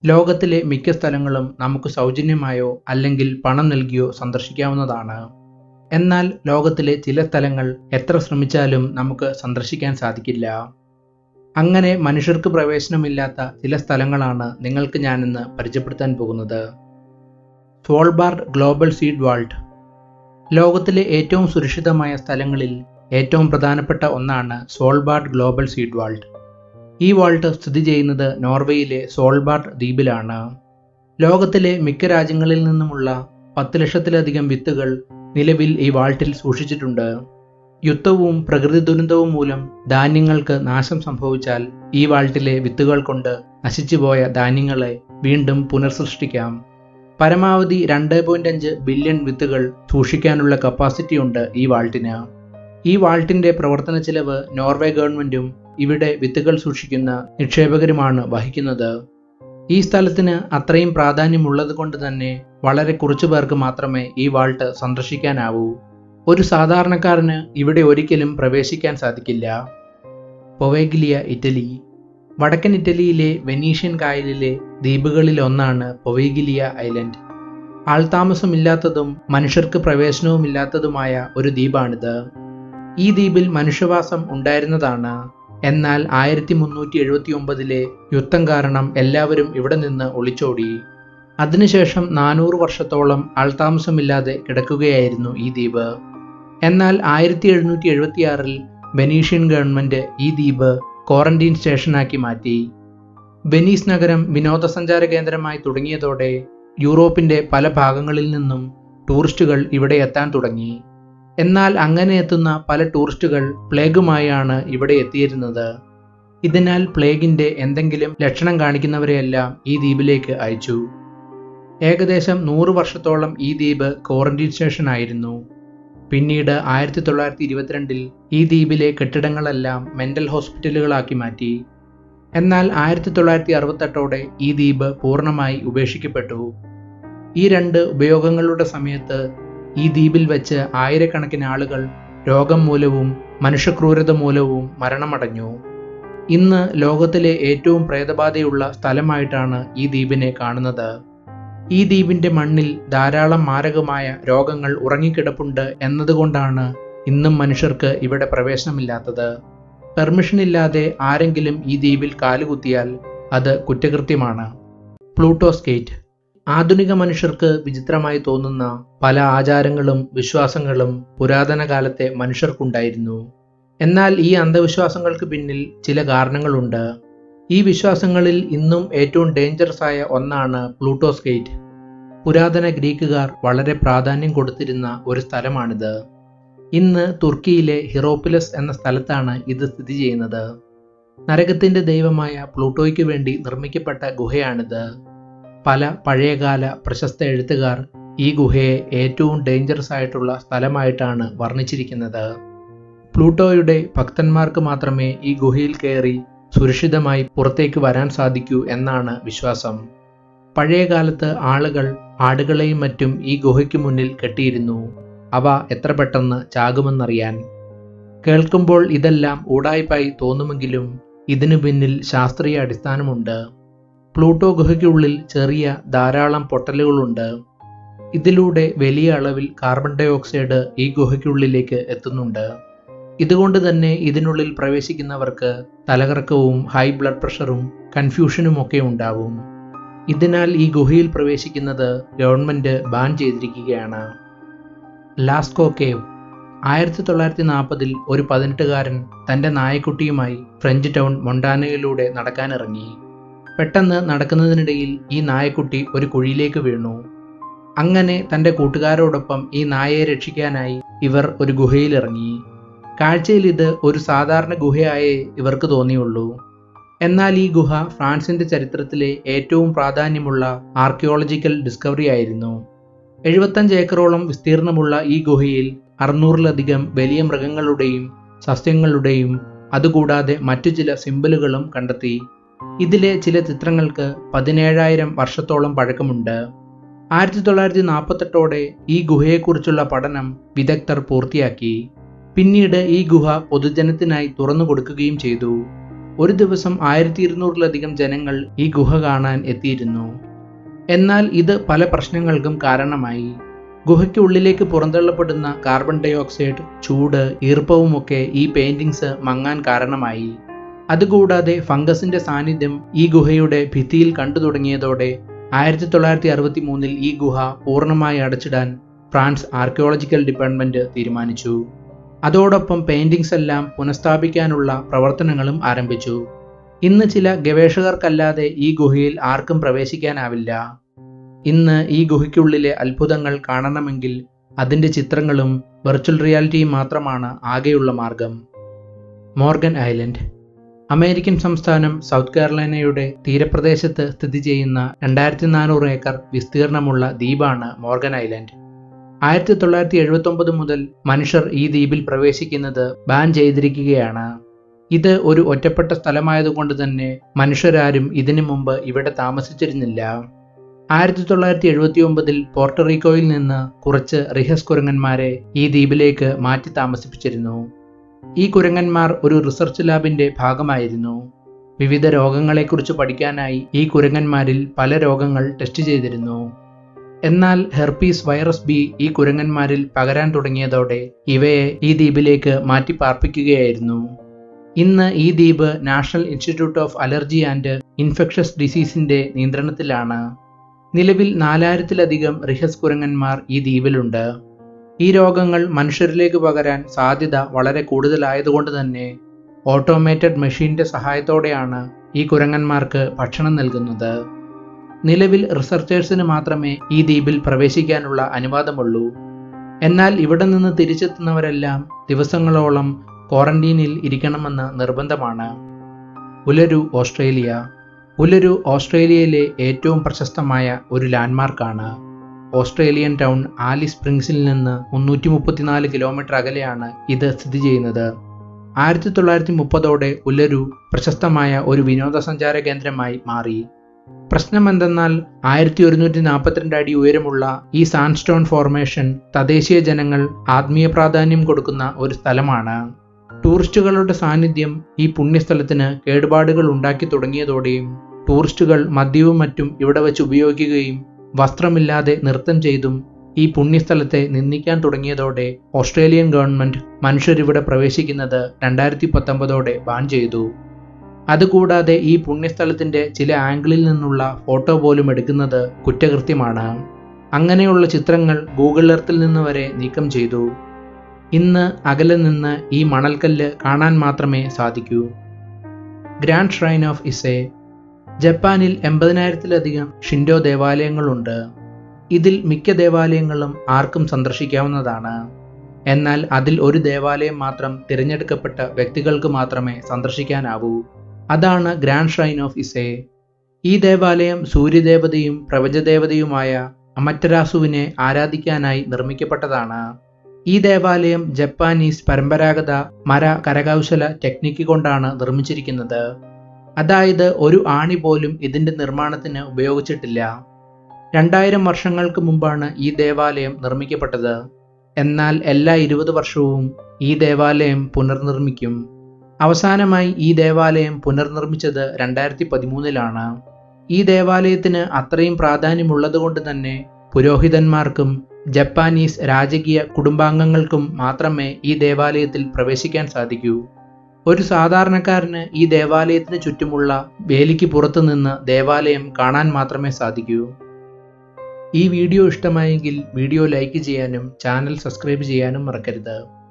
ലോകത്തിലെ മിക്ക സ്ഥലങ്ങളും നമുക്ക് സൗജന്യമായോ അല്ലെങ്കിൽ പണം നൽകിയോ സന്ദർശിക്കാവുന്നതാണ് എന്നാൽ ലോകത്തിലെ ചില സ്ഥലങ്ങൾ എത്ര ശ്രമിച്ചാലും നമുക്ക് സന്ദർശിക്കാൻ സാധിക്കില്ല അങ്ങനെ മനുഷ്യർക്ക് പ്രവേശനമില്ലാത്ത ചില സ്ഥലങ്ങളാണ് നിങ്ങൾക്ക് ഞാനിന്ന് പരിചയപ്പെടുത്താൻ പോകുന്നത് സോൾബാർഡ് ഗ്ലോബൽ സീഡ് വാൾട്ട് ലോകത്തിലെ ഏറ്റവും സുരക്ഷിതമായ സ്ഥലങ്ങളിൽ ഏറ്റവും പ്രധാനപ്പെട്ട ഒന്നാണ് സോൾബാർഡ് ഗ്ലോബൽ സീഡ് വാൾട്ട് ഈ വാൾട്ട് സ്ഥിതി ചെയ്യുന്നത് നോർവേയിലെ സോൾബാർഡ് ദ്വീപിലാണ് ലോകത്തിലെ മിക്ക രാജ്യങ്ങളിൽ നിന്നുമുള്ള പത്ത് ലക്ഷത്തിലധികം വിത്തുകൾ നിലവിൽ ഈ വാൾട്ടിൽ സൂക്ഷിച്ചിട്ടുണ്ട് യുദ്ധവും പ്രകൃതി ദുരന്തവും മൂലം ധാന്യങ്ങൾക്ക് നാശം സംഭവിച്ചാൽ ഈ വാൾട്ടിലെ വിത്തുകൾ കൊണ്ട് നശിച്ചുപോയ ധാന്യങ്ങളെ വീണ്ടും പുനർസൃഷ്ടിക്കാം പരമാവധി രണ്ട് പോയിന്റ് അഞ്ച് ബില്യൺ വിത്തുകൾ സൂക്ഷിക്കാനുള്ള കപ്പാസിറ്റി ഉണ്ട് ഈ വാൾട്ടിന് ഈ വാൾട്ടിന്റെ പ്രവർത്തന ചെലവ് നോർവേ ഗവൺമെന്റും ഇവിടെ വിത്തുകൾ സൂക്ഷിക്കുന്ന നിക്ഷേപകരുമാണ് വഹിക്കുന്നത് ഈ സ്ഥലത്തിന് അത്രയും പ്രാധാന്യമുള്ളത് കൊണ്ട് തന്നെ വളരെ കുറച്ചു പേർക്ക് മാത്രമേ ഈ വാൾട്ട് സന്ദർശിക്കാനാവൂ ഒരു സാധാരണക്കാരന് ഇവിടെ ഒരിക്കലും പ്രവേശിക്കാൻ സാധിക്കില്ല പൊവേഗിലിയ ഇറ്റലി വടക്കൻ ഇറ്റലിയിലെ വെനീഷ്യൻ കായലിലെ ദ്വീപുകളിൽ ഒന്നാണ് പൊവേഗിലിയ ഐലൻഡ് ആൾതാമസമില്ലാത്തതും മനുഷ്യർക്ക് പ്രവേശനവുമില്ലാത്തതുമായ ഒരു ദ്വീപാണിത് ഈ ദ്വീപിൽ മനുഷ്യവാസം ഉണ്ടായിരുന്നതാണ് എന്നാൽ ആയിരത്തി മുന്നൂറ്റി എഴുപത്തി ഒമ്പതിലെ യുദ്ധം കാരണം എല്ലാവരും ഇവിടെ നിന്ന് ഒളിച്ചോടി അതിനുശേഷം നാനൂറ് വർഷത്തോളം ആൾതാമസമില്ലാതെ കിടക്കുകയായിരുന്നു ഈ ദ്വീപ് എന്നാൽ ആയിരത്തി എഴുന്നൂറ്റി എഴുപത്തിയാറിൽ ബെനീഷ്യൻ ഗവൺമെന്റ് ഈ ദ്വീപ് ക്വാറന്റീൻ സ്റ്റേഷനാക്കി മാറ്റി വെനീസ് നഗരം വിനോദസഞ്ചാര കേന്ദ്രമായി തുടങ്ങിയതോടെ യൂറോപ്പിന്റെ പല ഭാഗങ്ങളിൽ നിന്നും ടൂറിസ്റ്റുകൾ ഇവിടെ എത്താൻ തുടങ്ങി എന്നാൽ അങ്ങനെ എത്തുന്ന പല ടൂറിസ്റ്റുകൾ പ്ലേഗുമായാണ് ഇവിടെ എത്തിയിരുന്നത് ഇതിനാൽ പ്ലേഗിന്റെ എന്തെങ്കിലും ലക്ഷണം കാണിക്കുന്നവരെയെല്ലാം ഈ ദ്വീപിലേക്ക് അയച്ചു ഏകദേശം നൂറ് വർഷത്തോളം ഈ ദ്വീപ് ക്വാറന്റീൻ സ്റ്റേഷൻ ആയിരുന്നു പിന്നീട് ആയിരത്തി തൊള്ളായിരത്തി ഇരുപത്തിരണ്ടിൽ ഈ ദ്വീപിലെ കെട്ടിടങ്ങളെല്ലാം മെന്റൽ ഹോസ്പിറ്റലുകളാക്കി മാറ്റി എന്നാൽ ആയിരത്തി തൊള്ളായിരത്തി അറുപത്തെട്ടോടെ ഈ ദ്വീപ് പൂർണ്ണമായി ഉപേക്ഷിക്കപ്പെട്ടു ഈ രണ്ട് ഉപയോഗങ്ങളുടെ സമയത്ത് ഈ ദ്വീപിൽ വെച്ച് ആയിരക്കണക്കിന് ആളുകൾ രോഗം മൂലവും മനുഷ്യക്രൂരത മൂലവും മരണമടഞ്ഞു ഇന്ന് ലോകത്തിലെ ഏറ്റവും പ്രേതബാധയുള്ള സ്ഥലമായിട്ടാണ് ഈ ദ്വീപിനെ കാണുന്നത് ഈ ദ്വീപിന്റെ മണ്ണിൽ ധാരാളം മാരകമായ രോഗങ്ങൾ ഉറങ്ങിക്കിടപ്പുണ്ട് എന്നതുകൊണ്ടാണ് ഇന്നും മനുഷ്യർക്ക് ഇവിടെ പ്രവേശനമില്ലാത്തത് പെർമിഷൻ ഇല്ലാതെ ആരെങ്കിലും ഈ ദ്വീപിൽ കാലുകുത്തിയാൽ അത് കുറ്റകൃത്യമാണ് പ്ലൂട്ടോ സ്കേറ്റ് ആധുനിക മനുഷ്യർക്ക് വിചിത്രമായി തോന്നുന്ന പല ആചാരങ്ങളും വിശ്വാസങ്ങളും പുരാതന കാലത്തെ മനുഷ്യർക്കുണ്ടായിരുന്നു എന്നാൽ ഈ അന്ധവിശ്വാസങ്ങൾക്ക് പിന്നിൽ ചില കാരണങ്ങളുണ്ട് ഈ വിശ്വാസങ്ങളിൽ ഇന്നും ഏറ്റവും ഡേഞ്ചറസ് ആയ ഒന്നാണ് പ്ലൂട്ടോസ് ഗേറ്റ് പുരാതന ഗ്രീക്കുകാർ വളരെ പ്രാധാന്യം കൊടുത്തിരുന്ന ഒരു സ്ഥലമാണിത് ഇന്ന് തുർക്കിയിലെ ഹിറോപ്പിലസ് എന്ന സ്ഥലത്താണ് ഇത് സ്ഥിതി ചെയ്യുന്നത് നരകത്തിന്റെ ദൈവമായ പ്ലൂട്ടോയ്ക്ക് വേണ്ടി നിർമ്മിക്കപ്പെട്ട ഗുഹയാണിത് പല പഴയകാല പ്രശസ്ത എഴുത്തുകാർ ഈ ഗുഹയെ ഏറ്റവും ഡേഞ്ചറസ് ആയിട്ടുള്ള സ്ഥലമായിട്ടാണ് വർണ്ണിച്ചിരിക്കുന്നത് പ്ലൂട്ടോയുടെ ഭക്തന്മാർക്ക് മാത്രമേ ഈ ഗുഹയിൽ കയറി സുരക്ഷിതമായി പുറത്തേക്ക് വരാൻ സാധിക്കൂ എന്നാണ് വിശ്വാസം പഴയകാലത്ത് ആളുകൾ ആടുകളെയും മറ്റും ഈ ഗുഹയ്ക്ക് മുന്നിൽ കെട്ടിയിരുന്നു അവ എത്ര പെട്ടെന്ന് ചാകുമെന്നറിയാൻ കേൾക്കുമ്പോൾ ഇതെല്ലാം ഊടായ്പായി തോന്നുമെങ്കിലും ഇതിനു പിന്നിൽ ശാസ്ത്രീയ അടിസ്ഥാനമുണ്ട് പ്ലൂട്ടോ ഗുഹയ്ക്കുള്ളിൽ ചെറിയ ധാരാളം പൊട്ടലുകളുണ്ട് ഇതിലൂടെ വലിയ അളവിൽ കാർബൺ ഡൈ ഓക്സൈഡ് ഈ ഗുഹയ്ക്കുള്ളിലേക്ക് എത്തുന്നുണ്ട് ഇതുകൊണ്ട് തന്നെ ഇതിനുള്ളിൽ പ്രവേശിക്കുന്നവർക്ക് തലകറക്കവും ഹൈ ബ്ലഡ് പ്രഷറും കൺഫ്യൂഷനും ഒക്കെ ഉണ്ടാവും ഇതിനാൽ ഈ ഗുഹയിൽ പ്രവേശിക്കുന്നത് ഗവൺമെന്റ് ബാൻ ചെയ്തിരിക്കുകയാണ് ലാസ്കോ കേവ് ആയിരത്തി തൊള്ളായിരത്തി നാൽപ്പതിൽ ഒരു പതിനെട്ടുകാരൻ തൻ്റെ നായക്കുട്ടിയുമായി ഫ്രഞ്ച് ടൗൺ മൊണ്ടാനയിലൂടെ നടക്കാനിറങ്ങി പെട്ടെന്ന് നടക്കുന്നതിനിടയിൽ ഈ നായക്കുട്ടി ഒരു കുഴിയിലേക്ക് വീണു അങ്ങനെ തൻ്റെ കൂട്ടുകാരോടൊപ്പം ഈ നായയെ രക്ഷിക്കാനായി ഇവർ ഒരു ഗുഹയിലിറങ്ങി കാഴ്ചയിൽ ഇത് ഒരു സാധാരണ ഗുഹയായേ ഇവർക്ക് തോന്നിയുള്ളൂ എന്നാൽ ഈ ഗുഹ ഫ്രാൻസിന്റെ ചരിത്രത്തിലെ ഏറ്റവും പ്രാധാന്യമുള്ള ആർക്കിയോളജിക്കൽ ഡിസ്കവറി ആയിരുന്നു എഴുപത്തഞ്ച് ഏക്കറോളം വിസ്തീർണമുള്ള ഈ ഗുഹയിൽ അറുന്നൂറിലധികം വലിയ മൃഗങ്ങളുടെയും സസ്യങ്ങളുടെയും അതുകൂടാതെ മറ്റു ചില സിമ്പലുകളും കണ്ടെത്തി ഇതിലെ ചില ചിത്രങ്ങൾക്ക് പതിനേഴായിരം വർഷത്തോളം പഴക്കമുണ്ട് ആയിരത്തി തൊള്ളായിരത്തി നാൽപ്പത്തെട്ടോടെ ഈ ഗുഹയെക്കുറിച്ചുള്ള പഠനം വിദഗ്ധർ പൂർത്തിയാക്കി പിന്നീട് ഈ ഗുഹ പൊതുജനത്തിനായി തുറന്നു കൊടുക്കുകയും ചെയ്തു ഒരു ദിവസം ആയിരത്തി ഇരുന്നൂറിലധികം ജനങ്ങൾ ഈ ഗുഹ കാണാൻ എത്തിയിരുന്നു എന്നാൽ ഇത് പല പ്രശ്നങ്ങൾക്കും കാരണമായി ഗുഹയ്ക്കുള്ളിലേക്ക് പുറന്തള്ളപ്പെടുന്ന കാർബൺ ഡൈ ഓക്സൈഡ് ചൂട് ഈർപ്പവുമൊക്കെ ഈ പെയിന്റിങ്സ് മങ്ങാൻ കാരണമായി അതുകൂടാതെ ഫംഗസിന്റെ സാന്നിധ്യം ഈ ഗുഹയുടെ ഭിത്തിയിൽ കണ്ടു തുടങ്ങിയതോടെ ആയിരത്തി തൊള്ളായിരത്തി അറുപത്തി മൂന്നിൽ ഈ ഗുഹ പൂർണ്ണമായി അടച്ചിടാൻ ഫ്രാൻസ് ആർക്കിയോളജിക്കൽ ഡിപ്പാർട്ട്മെന്റ് തീരുമാനിച്ചു അതോടൊപ്പം പെയിന്റിങ്സ് എല്ലാം പുനഃസ്ഥാപിക്കാനുള്ള പ്രവർത്തനങ്ങളും ആരംഭിച്ചു ഇന്ന് ചില ഗവേഷകർക്കല്ലാതെ ഈ ഗുഹയിൽ ആർക്കും പ്രവേശിക്കാനാവില്ല ഇന്ന് ഈ ഗുഹയ്ക്കുള്ളിലെ അത്ഭുതങ്ങൾ കാണണമെങ്കിൽ അതിൻ്റെ ചിത്രങ്ങളും വെർച്വൽ റിയാലിറ്റിയും മാത്രമാണ് ആകെയുള്ള മാർഗം മോർഗൻ ഐലൻഡ് അമേരിക്കൻ സംസ്ഥാനം സൗത്ത് കാരോലൈനയുടെ തീരപ്രദേശത്ത് സ്ഥിതി ചെയ്യുന്ന രണ്ടായിരത്തി നാനൂറ് ഏക്കർ വിസ്തീർണമുള്ള ദ്വീപാണ് മോർഗൻ ഐലൻഡ് ആയിരത്തി തൊള്ളായിരത്തി എഴുപത്തി ഒമ്പത് മുതൽ മനുഷ്യർ ഈ ദ്വീപിൽ പ്രവേശിക്കുന്നത് ബാൻ ചെയ്തിരിക്കുകയാണ് ഇത് ഒരു ഒറ്റപ്പെട്ട സ്ഥലമായതുകൊണ്ട് തന്നെ മനുഷ്യരാരും ഇതിനു മുമ്പ് ഇവിടെ താമസിച്ചിരുന്നില്ല ആയിരത്തി തൊള്ളായിരത്തി എഴുപത്തി ഒമ്പതിൽ പോർട്ടറിക്കോയിൽ നിന്ന് കുറച്ച് റിഹസ് കുരങ്ങന്മാരെ ഈ ദ്വീപിലേക്ക് മാറ്റി താമസിപ്പിച്ചിരുന്നു ഈ കുരങ്ങന്മാർ ഒരു റിസർച്ച് ലാബിന്റെ ഭാഗമായിരുന്നു വിവിധ രോഗങ്ങളെക്കുറിച്ച് പഠിക്കാനായി ഈ കുരങ്ങന്മാരിൽ പല രോഗങ്ങൾ ടെസ്റ്റ് ചെയ്തിരുന്നു എന്നാൽ ഹെർപ്പീസ് വൈറസ് ബി ഈ കുരങ്ങന്മാരിൽ പകരാൻ തുടങ്ങിയതോടെ ഇവയെ ഈ ദ്വീപിലേക്ക് മാറ്റി പാർപ്പിക്കുകയായിരുന്നു ഇന്ന് ഈ ദ്വീപ് National Institute of Allergy and Infectious ഡിസീസിന്റെ നിയന്ത്രണത്തിലാണ് നിലവിൽ നാലായിരത്തിലധികം റിഹസ് കുരങ്ങന്മാർ ഈ ദ്വീപിലുണ്ട് ഈ രോഗങ്ങൾ മനുഷ്യരിലേക്ക് പകരാൻ സാധ്യത വളരെ കൂടുതലായതുകൊണ്ട് തന്നെ ഓട്ടോമേറ്റഡ് മെഷീന്റെ സഹായത്തോടെയാണ് ഈ കുരങ്ങന്മാർക്ക് ഭക്ഷണം നൽകുന്നത് നിലവിൽ റിസർച്ചേഴ്സിന് മാത്രമേ ഈ ദ്വീപിൽ പ്രവേശിക്കാനുള്ള അനുവാദമുള്ളൂ എന്നാൽ ഇവിടെ നിന്ന് തിരിച്ചെത്തുന്നവരെല്ലാം ദിവസങ്ങളോളം ക്വാറന്റീനിൽ ഇരിക്കണമെന്ന് നിർബന്ധമാണ് ഉലരു ഓസ്ട്രേലിയ ഉലരു ഓസ്ട്രേലിയയിലെ ഏറ്റവും പ്രശസ്തമായ ഒരു ലാൻഡ്മാർക്കാണ് ഓസ്ട്രേലിയൻ ടൗൺ ആലി സ്പ്രിങ്സിൽ നിന്ന് മുന്നൂറ്റി മുപ്പത്തിനാല് കിലോമീറ്റർ അകലെയാണ് ഇത് സ്ഥിതി ചെയ്യുന്നത് ആയിരത്തി തൊള്ളായിരത്തി മുപ്പതോടെ ഉലരു പ്രശസ്തമായ ഒരു വിനോദസഞ്ചാര കേന്ദ്രമായി മാറി പ്രശ്നമെന്തെന്നാൽ ആയിരത്തി ഒരുന്നൂറ്റി നാൽപ്പത്തിരണ്ട് അടി ഉയരമുള്ള ഈ സാൻഡ്സ്റ്റോൺ ഫോർമേഷൻ തദ്ദേശീയ ജനങ്ങൾ ആത്മീയ പ്രാധാന്യം കൊടുക്കുന്ന ഒരു സ്ഥലമാണ് ടൂറിസ്റ്റുകളുടെ സാന്നിധ്യം ഈ പുണ്യസ്ഥലത്തിന് കേടുപാടുകൾ ഉണ്ടാക്കി തുടങ്ങിയതോടെയും ടൂറിസ്റ്റുകൾ മദ്യവും മറ്റും ഇവിടെ വെച്ച് ഉപയോഗിക്കുകയും വസ്ത്രമില്ലാതെ നൃത്തം ചെയ്തും ഈ പുണ്യസ്ഥലത്തെ നിന്ദിക്കാൻ തുടങ്ങിയതോടെ ഓസ്ട്രേലിയൻ ഗവൺമെന്റ് മനുഷ്യരിവിടെ പ്രവേശിക്കുന്നത് രണ്ടായിരത്തി പത്തൊമ്പതോടെ ബാൻ ചെയ്തു അതുകൂടാതെ ഈ പുണ്യസ്ഥലത്തിന്റെ ചില ആംഗിളിൽ നിന്നുള്ള ഫോട്ടോ പോലും എടുക്കുന്നത് കുറ്റകൃത്യമാണ് അങ്ങനെയുള്ള ചിത്രങ്ങൾ ഗൂഗിൾ എർത്തിൽ നിന്ന് വരെ നീക്കം ചെയ്തു ഇന്ന് അകലെ നിന്ന് ഈ മണൽക്കല്ല് കാണാൻ മാത്രമേ സാധിക്കൂ ഗ്രാൻഡ് ഷ്രൈൻ ഓഫ് ഇസെ ജപ്പാനിൽ എൺപതിനായിരത്തിലധികം ഷിൻഡോ ദേവാലയങ്ങളുണ്ട് ഇതിൽ മിക്ക ദേവാലയങ്ങളും ആർക്കും സന്ദർശിക്കാവുന്നതാണ് എന്നാൽ അതിൽ ഒരു ദേവാലയം മാത്രം തിരഞ്ഞെടുക്കപ്പെട്ട വ്യക്തികൾക്ക് മാത്രമേ സന്ദർശിക്കാനാവൂ അതാണ് ഗ്രാൻഡ് ഷ്രൈൻ ഓഫ് ഇസെ ഈ ദേവാലയം സൂര്യദേവതയും പ്രപഞ്ചദേവതയുമായ അമറ്റരാസുവിനെ ആരാധിക്കാനായി നിർമ്മിക്കപ്പെട്ടതാണ് ഈ ദേവാലയം ജപ്പാനീസ് പരമ്പരാഗത മര കരകൗശല ടെക്നിക്ക് കൊണ്ടാണ് നിർമ്മിച്ചിരിക്കുന്നത് അതായത് ഒരു ആണി പോലും ഇതിന്റെ നിർമ്മാണത്തിന് ഉപയോഗിച്ചിട്ടില്ല രണ്ടായിരം വർഷങ്ങൾക്ക് മുമ്പാണ് ഈ ദേവാലയം നിർമ്മിക്കപ്പെട്ടത് എന്നാൽ എല്ലാ ഇരുപത് വർഷവും ഈ ദേവാലയം പുനർനിർമ്മിക്കും അവസാനമായി ഈ ദേവാലയം പുനർനിർമ്മിച്ചത് രണ്ടായിരത്തി പതിമൂന്നിലാണ് ഈ ദേവാലയത്തിന് അത്രയും പ്രാധാന്യമുള്ളതുകൊണ്ട് തന്നെ പുരോഹിതന്മാർക്കും ജപ്പാനീസ് രാജകീയ കുടുംബാംഗങ്ങൾക്കും മാത്രമേ ഈ ദേവാലയത്തിൽ പ്രവേശിക്കാൻ സാധിക്കൂ ഒരു സാധാരണക്കാരന് ഈ ദേവാലയത്തിന് ചുറ്റുമുള്ള വേലിക്ക് പുറത്തു നിന്ന് ദേവാലയം കാണാൻ മാത്രമേ സാധിക്കൂ ഈ വീഡിയോ ഇഷ്ടമായെങ്കിൽ വീഡിയോ ലൈക്ക് ചെയ്യാനും ചാനൽ സബ്സ്ക്രൈബ് ചെയ്യാനും മറക്കരുത്